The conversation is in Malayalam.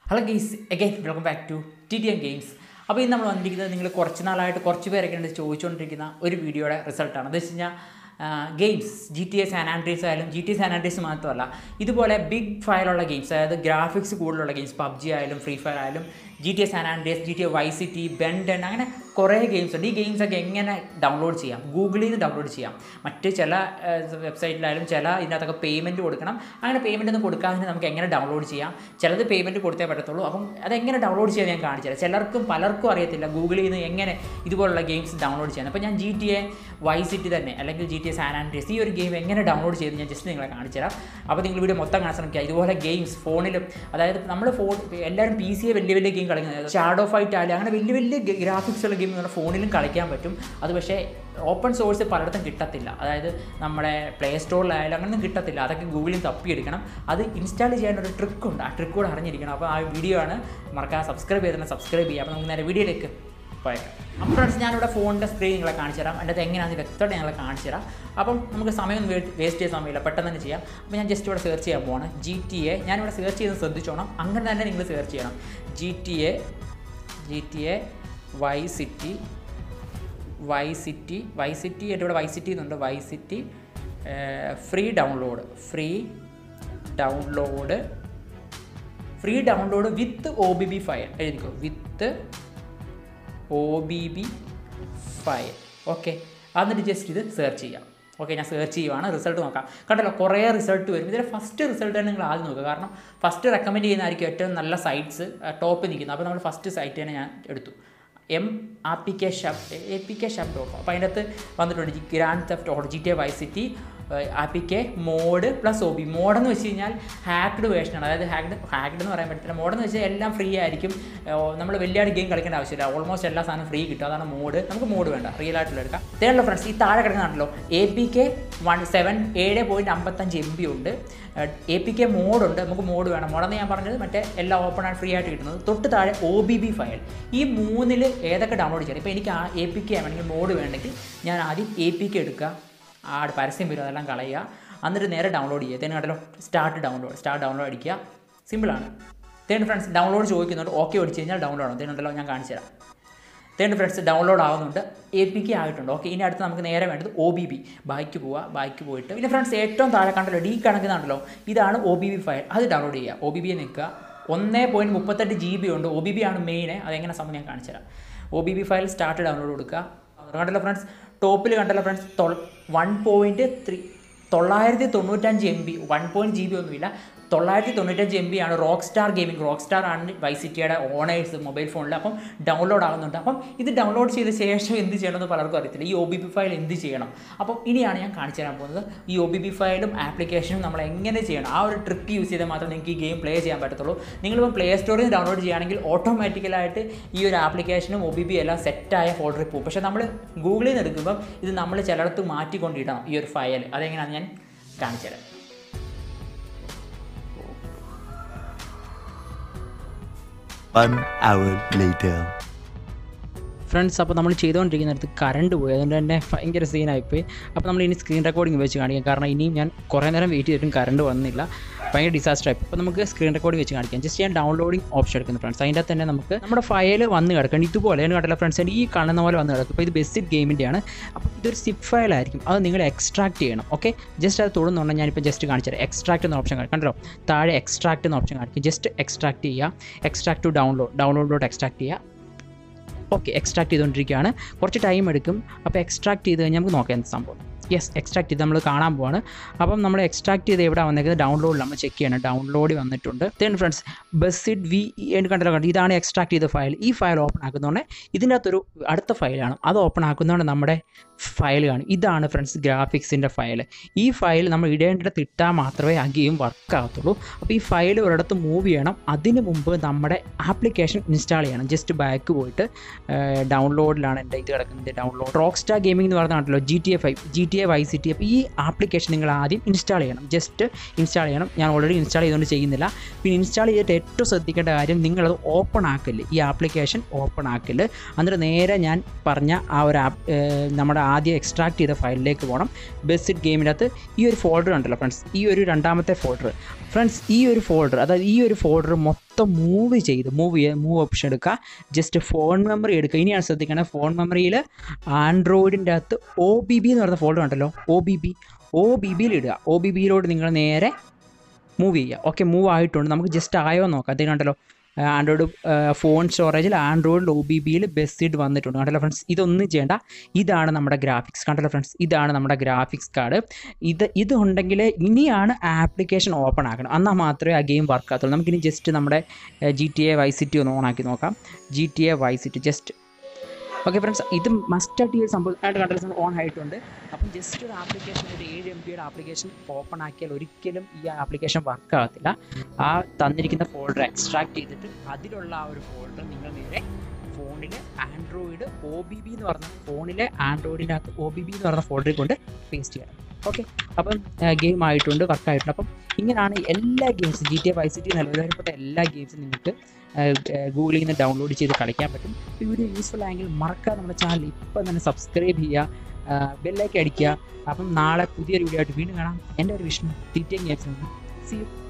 Hello guys again welcome back to T T M games അപ്പോൾ ഇന്ന് നമ്മൾ വന്നിരിക്കുന്നത് നിങ്ങൾ കുറച്ച് നാളായിട്ട് കുറച്ച് പേരൊക്കെ ഉണ്ട് ചോദിച്ചുകൊണ്ടിരിക്കുന്ന ഒരു വീഡിയോയുടെ റിസൾട്ടാണ് എന്ന് വെച്ച് കഴിഞ്ഞാൽ games G T A San Andreas ആയാലും ജി ടി സാനാൻഡ്രീസ് മാത്രമല്ല ഇതുപോലെ ബിഗ് ഫയലുള്ള ഗെയിംസ് അതായത് ഗ്രാഫിക്സ് കൂടുതലുള്ള ഗെയിംസ് പബ്ജി ആയാലും ഫ്രീ ഫയർ ആയാലും G T A San Andreas G T A Vice city ബെൻഡൻ അങ്ങനെ കുറേ ഗെയിംസ് ഉണ്ട് ഈ ഗെയിംസ് ഒക്കെ എങ്ങനെ ഡൗൺലോഡ് ചെയ്യാം ഗൂഗിളിൽ നിന്ന് ഡൗൺലോഡ് ചെയ്യാം മറ്റ് ചില വെബ്സൈറ്റിലായാലും ചില ഇതിനകത്തൊക്കെ പേയ്മെൻറ്റ് കൊടുക്കണം അങ്ങനെ പേയ്മെൻറ്റ് ഒന്നും കൊടുക്കാതെ നമുക്ക് എങ്ങനെ ഡൗൺലോഡ് ചെയ്യാം ചിലത് പേയ്മെൻറ്റ് കൊടുത്തേ പറ്റത്തുള്ളൂ അപ്പം അതെങ്ങനെ ഡൗൺലോഡ് ചെയ്യാൻ ഞാൻ കാണിച്ചു തരാം ചിലർക്കും പലർക്കും അറിയത്തില്ല ഗൂഗിളിൽ നിന്ന് എങ്ങനെ ഇതുപോലുള്ള ഗെയിംസ് ഡൗൺലോഡ് ചെയ്യാൻ അപ്പോൾ ഞാൻ G T A Vice city തന്നെ അല്ലെങ്കിൽ G T A San Andreas ഈ ഒരു ഗെയിം എങ്ങനെ ഡൗൺലോഡ് ചെയ്ത് ഞാൻ ജസ്റ്റ് നിങ്ങളെ കാണിച്ചു തരാം അപ്പോൾ നിങ്ങൾ വീഡിയോ മൊത്തം കാണാൻ ശ്രമിക്കുക ഇതുപോലെ ഗെയിംസ് ഫോണിലും അതായത് നമ്മൾ ഫോൺ എല്ലാവരും പി സിയെ വലിയ വലിയ ഗെയിം കളിക്കുന്നത് ഷാഡോ ഫൈറ്റ് ആയാലും അങ്ങനെ വലിയ വലിയ ഗ്രാഫിക്സ് ഉള്ള ഗെയിം നമ്മുടെ ഫോണിലും കളിക്കാൻ പറ്റും അത് പക്ഷേ ഓപ്പൺ സോഴ്സ് പലയിടത്തും കിട്ടത്തില്ല അതായത് നമ്മുടെ പ്ലേ സ്റ്റോറിലായാലും അങ്ങനെയൊന്നും കിട്ടത്തില്ല അതൊക്കെ ഗൂഗിളിൽ തപ്പിയെടുക്കണം അത് ഇൻസ്റ്റാൾ ചെയ്യാൻ ഒരു ട്രിക്കുണ്ട് ആ ട്രിക്ക് കൂടെ അറിഞ്ഞിരിക്കണം അപ്പോൾ ആ വീഡിയോ ആണ് മറക്കാൻ സബ്സ്ക്രൈബ് ചെയ്തിട്ട് സബ്സ്ക്രൈബ് ചെയ്യുക അപ്പോൾ നമുക്ക് നേരെ വീഡിയോയിലേക്ക് പോയേക്കാം അപ്പോൾ ഫ്രണ്ട്സ് ഞാനിവിടെ ഫോണിൻ്റെ സ്ക്രീൻ നിങ്ങളെ കാണിച്ചു തരാം അതിൻ്റെ അത് എങ്ങനെയാണെന്ന് വ്യക്തമായിട്ട് ഞങ്ങളെ കാണിച്ചു തരാം അപ്പം നമുക്ക് സമയമൊന്നും വേസ്റ്റ് ചെയ്യാൻ സമയമില്ല പെട്ടെന്ന് തന്നെ ചെയ്യാം അപ്പോൾ ഞാൻ ജസ്റ്റ് ഇവിടെ സെർച്ച് ചെയ്യാൻ പോവാണ് ജി ടി എ ഞാനിവിടെ സെർച്ച് ചെയ്ത് ശ്രദ്ധിച്ചോണം അങ്ങനെ തന്നെ നിങ്ങൾ സെർച്ച് ചെയ്യണം G T A G T A Vice city Vice city Vice city എൻ്റെ ഇവിടെ വൈ സിറ്റി എന്നുണ്ട് Vice city free download free download free download with O B B file എഴുതിക്കോ with O B B file okay എന്നിട്ട് ജസ്റ്റ് ഇത് സെർച്ച് ചെയ്യാം ഓക്കെ ഞാൻ സെർച്ച് ചെയ്യുവാണ് റിസൾട്ട് നോക്കാം കണ്ടല്ലോ കുറേ റിസൾട്ട് വരും ഇതിൽ ഫസ്റ്റ് റിസൾട്ട് തന്നെ നിങ്ങൾ ആദ്യം നോക്കുക കാരണം ഫസ്റ്റ് റെക്കമെൻഡ് ചെയ്യുന്നതായിരിക്കും ഏറ്റവും നല്ല സൈറ്റ്സ് ടോപ്പിൽ നിൽക്കുന്നത് അപ്പോൾ നമ്മൾ ഫസ്റ്റ് സൈറ്റ് തന്നെ ഞാൻ എടുത്തു M R P K shop A P K shop dot com അപ്പോൾ അതിൻ്റെ അകത്ത് വന്നിട്ടുണ്ട് grand theft auto G T A Vice city R P K mod plus O B മോഡെന്ന് വെച്ച് കഴിഞ്ഞാൽ ഹാക്ഡ് വേർഷനാണ് അതായത് ഹാക്ഡ് ഹാക്ഡ് എന്ന് പറയാൻ പറ്റത്തില്ല മോഡെന്ന് വെച്ചാൽ എല്ലാം ഫ്രീ ആയിരിക്കും നമ്മൾ വലിയ ഗെയിം കളിക്കേണ്ട ആവശ്യമില്ല ഓൾമോസ്റ്റ് എല്ലാ സാധനവും ഫ്രീ കിട്ടും അതാണ് മോഡ് നമുക്ക് മോഡ് വേണ്ട റിയൽ ആയിട്ടുള്ള എടുക്കാം ഇതേയുള്ള ഫ്രണ്ട്സ് ഈ താഴെ കിടക്കുന്നുണ്ടല്ലോ A P K one seven ഏഴ് പോയിൻറ്റ് അമ്പത്തഞ്ച് എം ബി ഉണ്ട് എ പി കെ മോഡുണ്ട് നമുക്ക് മോഡ് വേണം മോഡെന്ന് ഞാൻ പറഞ്ഞത് മറ്റേ എല്ലാം ഓപ്പൺ ആൻഡ് ഫ്രീ ആയിട്ട് കിട്ടുന്നത് തൊട്ട് താഴെ ഒ ബി ബി ഫയൽ ഈ മൂന്നിൽ ഏതൊക്കെ ഡൗൺലോഡ് ചെയ്യണം ഇപ്പോൾ എനിക്ക് ആ എ പി കെ വേണമെങ്കിൽ മോഡ് വേണമെങ്കിൽ ഞാൻ ആദ്യം എ പി കെ എടുക്കുക ആ പരസ്യം വരും അതെല്ലാം കളയുക എന്നിട്ട് നേരെ ഡൗൺലോഡ് ചെയ്യുക തേൻ കണ്ടല്ലോ സ്റ്റാർട്ട് ഡൗൺലോഡ് സ്റ്റാർട്ട് ഡൗൺലോഡ് അടിക്കുക സിമ്പിളാണ് തേൻ ഫ്രണ്ട്സ് ഡൗൺലോഡ് ചോദിക്കുന്നുണ്ട് ഓക്കെ അടിച്ച് കഴിഞ്ഞാൽ ഡൗൺലോഡ് ആവും തേനുണ്ടല്ലോ ഞാൻ കാണിച്ചു തരാം തേൻ ഫ്രണ്ട്സ് ഡൗൺലോഡ് ആവുന്നുണ്ട് എ പി കെ ആയിട്ടുണ്ട് ഓക്കെ ഇനി അടുത്ത് നമുക്ക് നേരെ വേണ്ടത് ഒ ബി ബി ബാക്ക് പോവുക ബാക്ക് പോയിട്ട് പിന്നെ ഫ്രണ്ട്സ് ഏറ്റവും താഴെ കണ്ടല്ലോ ഡി കണക്കുന്നുണ്ടല്ലോ ഇതാണ് ഒ ബി ബി ഫയൽ അത് ഡൗൺലോഡ് ചെയ്യുക ഒ ബി ബി നിൽക്കുക ഒന്നേ പോയിൻറ്റ് മുപ്പത്തെട്ട് ജി ബി ഉണ്ട് ഒ ബി ബി ആണ് മെയിൻ അതെങ്ങനെ സംഭവം ഞാൻ കാണിച്ചു തരാം O B B file start download കൊടുക്കുക കണ്ടല്ലോ ഫ്രണ്ട്സ് ടോപ്പിൽ കണ്ടല്ലോ ഫ്രണ്ട്സ് വൺ പോയിൻറ്റ് ത്രീ തൊള്ളായിരത്തി തൊണ്ണൂറ്റഞ്ച് M B one point G B ഒന്നുമില്ല തൊള്ളായിരത്തി തൊണ്ണൂറ്റഞ്ച് എം ബി ആണ് rock star gaming rock star ആണ് വൈ സിറ്റിയുടെ ഓണേഴ്സ് മൊബൈൽ ഫോണിൽ അപ്പം ഡൗൺലോഡ് ആകുന്നുണ്ട് അപ്പം ഇത് ഡൗൺലോഡ് ചെയ്ത ശേഷം എന്ത് ചെയ്യണമെന്ന് പലർക്കും അറിയത്തില്ല ഈ ഒ ബി ബി ഫയൽ എന്ത് ചെയ്യണം അപ്പം ഇനിയാണ് ഞാൻ കാണിച്ചു തരാൻ പോകുന്നത് ഈ ഒ ബി ബി ഫയലും ആപ്ലിക്കേഷനും നമ്മൾ എങ്ങനെ ചെയ്യണം ആ ഒരു ട്രിക്ക് യൂസ് ചെയ്താൽ മാത്രമേ നിങ്ങൾക്ക് ഈ ഗെയിം പ്ലേ ചെയ്യാൻ പറ്റത്തുള്ളൂ നിങ്ങളിപ്പോൾ പ്ലേ സ്റ്റോറിൽ നിന്ന് ഡൗൺലോഡ് ചെയ്യുകയാണെങ്കിൽ ഓട്ടോമാറ്റിക്കലായിട്ട് ഈ ഒരു ആപ്ലിക്കേഷനും ഒ ബി ബി എല്ലാം സെറ്റായ ഫോൾഡറിൽ പോകും പക്ഷേ നമ്മൾ ഗൂഗിളിൽ നിന്ന് എടുക്കുമ്പോൾ ഇത് നമ്മൾ ചിലയിടത്ത് മാറ്റിക്കൊണ്ടിടണം ഈ ഒരു ഫയൽ അതെങ്ങനെയാണെന്ന് ഞാൻ കാണിച്ചു തരാം One hour later. ഫ്രണ്ട്സ് അപ്പോൾ നമ്മൾ ചെയ്തുകൊണ്ടിരിക്കുന്നിടത്ത് കറണ്ട് പോയി അതുകൊണ്ട് തന്നെ ഭയങ്കര സീനായിപ്പോയി അപ്പോൾ നമ്മൾ ഇനി സ്ക്രീൻ റെക്കോർഡിംഗ് വെച്ച് കാണിക്കാം കാരണം ഇനിയും ഞാൻ കുറേ നേരം വെയിറ്റ് ചെയ്തിട്ടും കറണ്ട് വന്നില്ല ഭയങ്കര ഡിസാസ്റ്റർ ആയി അപ്പോൾ നമുക്ക് സ്ക്രീൻ റെക്കോർഡിംഗ് വെച്ച് കാണിക്കാം ജസ്റ്റ് ഞാൻ ഡൗൺലോഡിംഗ് ഓപ്ഷൻ എടുക്കുന്നു ഫ്രണ്ട്സ് അതിൻ്റെ തന്നെ നമുക്ക് നമ്മുടെ ഫയൽ വന്ന് കിടക്കണം ഇതുപോലെ ഞാൻ കണ്ടില്ല ഫ്രണ്ട്സ് ഈ കാണുന്ന പോലെ വന്ന് കിടക്കും അപ്പോൾ ഇത് ബെസ്റ്റ് ഗെയിമിൻ്റെയാണ് അപ്പോൾ ഇതൊരു സിപ്പ് ഫയൽ ആയിരിക്കും അത് നിങ്ങൾ എക്സ്ട്രാക്ട് ചെയ്യണം ഓക്കെ ജസ്റ്റ് അത് തൊടുന്നുണ്ടെങ്കിൽ ഞാനിപ്പോൾ ജസ്റ്റ് കാണിച്ചു തരാം എക്സ്ട്രാക്ട് എന്ന ഓപ്ഷൻ കാണിക്കും കണ്ടോ താഴെ എക്സ്ട്രാക്ട് എന്ന ഓപ്ഷൻ കാണിക്കും ജസ്റ്റ് എക്സ്ട്രാക്ട് ചെയ്യുക എക്സ്ട്രാക്ട് ടു ഡൗൺലോഡ് ഡൗൺലോഡിലോട്ട് എക്സ്ട്രാക്ട് ചെയ്യുക ഓക്കെ എക്സ്ട്രാക്ട് ചെയ്തുകൊണ്ടിരിക്കുകയാണ് കുറച്ച് ടൈം എടുക്കും അപ്പോൾ എക്സ്ട്രാക്ട് ചെയ്ത് കഴിഞ്ഞാൽ നമുക്ക് നോക്കാം എന്ത് സംഭവം യെസ് എക്സ്ട്രാക്ട് ചെയ്ത് നമ്മൾ കാണാൻ പോവാണ് അപ്പം നമ്മൾ എക്സ്ട്രാക്ട് ചെയ്ത് എവിടെ വന്നേക്കുന്നത് ഡൗൺലോഡിൽ നമ്മൾ ചെക്ക് ചെയ്യണം ഡൗൺലോഡ് വന്നിട്ടുണ്ട് ദെൻ ഫ്രണ്ട്സ് ബസ്സിഡ് വി എന്ന് കണ്ടല്ലോ കണ്ടു ഇതാണ് എക്സ്ട്രാക്ട് ചെയ്ത ഫയൽ ഈ ഫയൽ ഓപ്പൺ ആക്കുന്നതുകൊണ്ട് ഇതിൻ്റെ അകത്തൊരു അടുത്ത ഫയലാണ് അത് ഓപ്പൺ ആക്കുന്നതുകൊണ്ട് നമ്മുടെ ഫയൽ കാണും ഇതാണ് ഫ്രണ്ട്സ് ഗ്രാഫിക്സിൻ്റെ ഫയൽ ഈ ഫയൽ നമ്മൾ ഇടേണ്ടിടത്ത് ഇട്ടാൽ മാത്രമേ ആ ഗെയിം വർക്ക് ആകത്തുള്ളൂ അപ്പോൾ ഈ ഫയൽ ഒരിടത്ത് മൂവ് ചെയ്യണം അതിന് മുമ്പ് നമ്മുടെ ആപ്ലിക്കേഷൻ ഇൻസ്റ്റാൾ ചെയ്യണം ജസ്റ്റ് ബാക്ക് പോയിട്ട് ഡൗൺലോഡിലാണ് എൻ്റെ ഇത് കിടക്കുന്നത് ഡൗൺലോഡ് റോക്ക് സ്റ്റാർ ഗെയിമിംഗ് എന്ന് പറഞ്ഞാണല്ലോ G T A five G T A Vice city അപ്പോൾ ഈ ആപ്ലിക്കേഷൻ നിങ്ങൾ ആദ്യം ഇൻസ്റ്റാൾ ചെയ്യണം ജസ്റ്റ് ഇൻസ്റ്റാൾ ചെയ്യണം ഞാൻ ഓൾറെഡി ഇൻസ്റ്റാൾ ചെയ്തുകൊണ്ട് ചെയ്യുന്നില്ല പിന്നെ ഇൻസ്റ്റാൾ ചെയ്തിട്ട് ഏറ്റവും ശ്രദ്ധിക്കേണ്ട കാര്യം നിങ്ങളത് ഓപ്പൺ ആക്കല് ഈ ആപ്ലിക്കേഷൻ ഓപ്പൺ ആക്കല് എന്നിട്ട് നേരെ ഞാൻ പറഞ്ഞ ആ ഒരു ആപ്പ് നമ്മുടെ ആദ്യം എക്സ്ട്രാക്ട് ചെയ്ത ഫയലിലേക്ക് പോകണം ബെസിറ്റ് ഗെയിമിനകത്ത് ഈ ഒരു ഫോൾഡർ ഉണ്ടല്ലോ ഫ്രണ്ട്സ് ഈ ഒരു രണ്ടാമത്തെ ഫോൾഡർ ഫ്രണ്ട്സ് ഈ ഒരു ഫോൾഡർ അതായത് ഈ ഒരു ഫോൾഡർ മൊത്തം മൊത്തം മൂവ് ചെയ്ത് മൂവ് ചെയ്യുക മൂവ് ഓപ്ഷൻ എടുക്കുക ജസ്റ്റ് ഫോൺ മെമ്മറി എടുക്കുക ഇനിയാണ് ശ്രദ്ധിക്കേണ്ടത് ഫോൺ മെമ്മറിയിൽ ആൻഡ്രോയിഡിൻ്റെ അകത്ത് ഒ ബി ബി എന്ന് പറയുന്ന ഫോൾഡർ ഉണ്ടല്ലോ O B B O B ബിയിൽ ഇടുക ഒ ബി ബിയിലോട്ട് നിങ്ങൾ നേരെ മൂവ് ചെയ്യുക ഓക്കെ മൂവ് ആയിട്ടുണ്ട് നമുക്ക് ജസ്റ്റ് ആയോ എന്ന് നോക്കാം അതിന് കണ്ടല്ലോ ആൻഡ്രോയിഡ് ഫോൺ സ്റ്റോറേജിൽ ആൻഡ്രോയിഡ് ഒ ബി ബിയിൽ ബെസ്റ്റ് വന്നിട്ടുണ്ട് കണ്ടല്ലോ ഫ്രണ്ട്സ് ഇതൊന്നും ചെയ്യേണ്ട ഇതാണ് നമ്മുടെ ഗ്രാഫിക്സ് കണ്ടല്ലോ ഫ്രണ്ട്സ് ഇതാണ് നമ്മുടെ ഗ്രാഫിക്സ് കാർഡ് ഇത് ഇത് ഉണ്ടെങ്കിൽ ഇനിയാണ് ആപ്ലിക്കേഷൻ ഓപ്പൺ ആക്കണം എന്നാൽ മാത്രമേ ആ ഗെയിം വർക്ക് ആകത്തുള്ളൂ നമുക്കിനി ജസ്റ്റ് നമ്മുടെ G T A Vice city ഒന്ന് ഓൺ ആക്കി നോക്കാം G T A Vice city just okay friends ഇത് മസ്റ്റായിട്ട് ഈ ഒരു സംഭവം ആയിട്ട് കണ്ടല്ലോ ഓൺ ആയിട്ടുണ്ട് അപ്പം ജസ്റ്റ് ഒരു ആപ്ലിക്കേഷൻ ഒരു ഏഴ് എം ബിയുടെ ആപ്ലിക്കേഷൻ ഓപ്പൺ ആക്കിയാൽ ഒരിക്കലും ഈ ആപ്ലിക്കേഷൻ വർക്ക് ആകത്തില്ല ആ തന്നിരിക്കുന്ന ഫോൾഡർ എക്സ്ട്രാക്ട് ചെയ്തിട്ട് അതിലുള്ള ആ ഒരു ഫോൾഡർ നിങ്ങൾ നേരെ ഫോണിൽ ആൻഡ്രോയിഡ് ഒ ബി ബി എന്ന് പറഞ്ഞ ഫോണിലെ ആൻഡ്രോയിഡിനകത്ത് ഒ ബി ബി എന്ന് പറഞ്ഞ ഫോൾഡറിൽ കൊണ്ട് പേസ്റ്റ് ചെയ്യണം ഓക്കെ അപ്പം ഗെയിം ആയിട്ടുണ്ട് വർക്ക് ആയിട്ടുണ്ട് അപ്പം ഇങ്ങനെയാണ് എല്ലാ ഗെയിംസും G T A Vice city നിലവിലേർപ്പെട്ട എല്ലാ ഗെയിംസും നിങ്ങൾക്ക് ഗൂഗിളിൽ നിന്ന് ഡൗൺലോഡ് ചെയ്ത് കളിക്കാൻ പറ്റും ഈ വീഡിയോ യൂസ്ഫുൾ ആയെങ്കിൽ മറക്കാതെ നമ്മുടെ ചാനൽ ഇപ്പം തന്നെ സബ്സ്ക്രൈബ് ചെയ്യുക ബെല്ലൈക്ക് അടിക്കുക അപ്പം നാളെ പുതിയൊരു വീഡിയോ ആയിട്ട് വീണ്ടും കാണാം എൻ്റെ ഒരു Vishnu T T M games see U